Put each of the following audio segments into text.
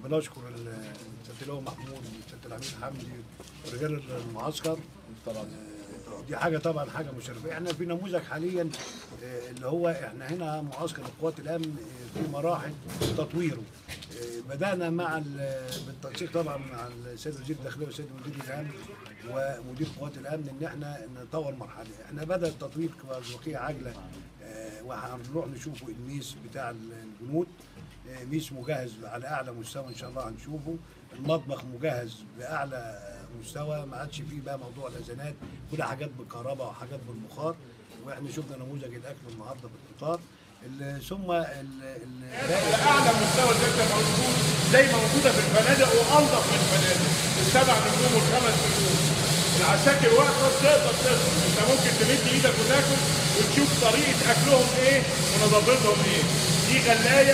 بنشكر ال- السيد اللواء محمود والسيد العميد حمدي ورجال المعسكر آه، دي حاجه طبعا حاجه مشرفه احنا في نموذج حاليا آه، اللي هو احنا هنا معسكر قوات الامن آه، في مراحل تطويره آه، بدانا مع ال- بالتنسيق طبعا مع السيد وزير الداخليه والسيد مدير الامن ومدير قوات الامن ان احنا نطور مرحله احنا بدا التطوير كوزوقيه عاجله آه، وهنروح نشوفه الميس بتاع الجنود آه، ميس مجهز على اعلى مستوى ان شاء الله هنشوفه المطبخ مجهز باعلى مستوى ما عادش فيه بقى موضوع الازانات كل حاجات بالكهرباء وحاجات بالبخار واحنا شفنا نموذج الاكل النهارده بالقطار ال- ثم ال- ال- باقي اعلى مستوى زي ما موجود زي موجوده في الفنادق وانظف من الفنادق السبع نجوم والخمس نجوم العساكر واقفه تقدر تدخل انت ممكن تمد ايدك وتاكل وتشوف طريقه اكلهم ايه ونظافتهم ايه دي غلايه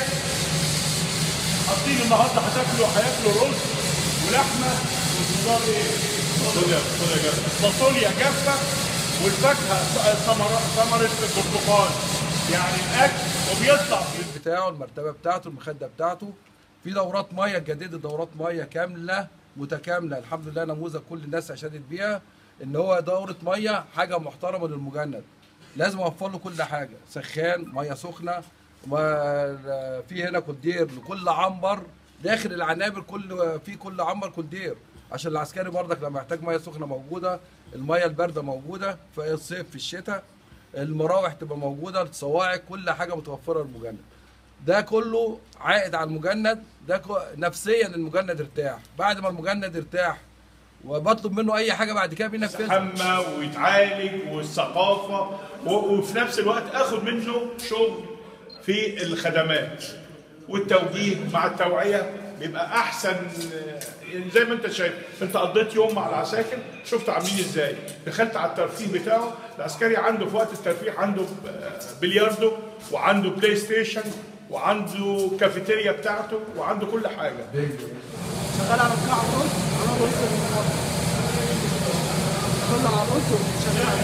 حاطين النهارده هتاكلوا هياكلوا رز ولحمه وخضار ايه؟ فاصوليا فاصوليا جافه والفاكهه ثمره ثمره البرتقال يعني الاكل وبيطلع البيت بتاعه المرتبه بتاعته المخده بتاعته في دورات ميه جديده دورات ميه كامله متكامله الحمد لله نموذج كل الناس اشادت بيها ان هو دوره ميه حاجه محترمه للمجند لازم اوفر له كل حاجه سخان ميه سخنه وفي هنا كولدير لكل عنبر داخل العنابر كل في كل عنبر كولدير عشان العسكري برضك لما يحتاج ميه سخنه موجوده الميه البارده موجوده في الصيف في الشتاء المراوح تبقى موجوده الصواعق كل حاجه متوفره للمجند ده كله عائد على المجند ده كو- نفسيا المجند ارتاح بعد ما المجند ارتاح وبطلب منه اي حاجه بعد كده بينفذها يتحمى ويتعالج والثقافه و- وفي نفس الوقت اخد منه شغل في الخدمات والتوجيه مع التوعيه بيبقى احسن يعني زي ما انت شايف انت قضيت يوم مع العساكر شفت عاملين ازاي دخلت على الترفيه بتاعه العسكري عنده في وقت الترفيه عنده بلياردو وعنده بلاي ستيشن وعنده كافيتيريا بتاعته وعنده كل حاجه شغال على بتاع رز على رز طلع رز وشغال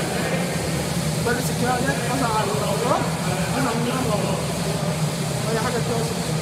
بلبس الكلام ده طلع على الرز انا من هنا اي حاجه كويسه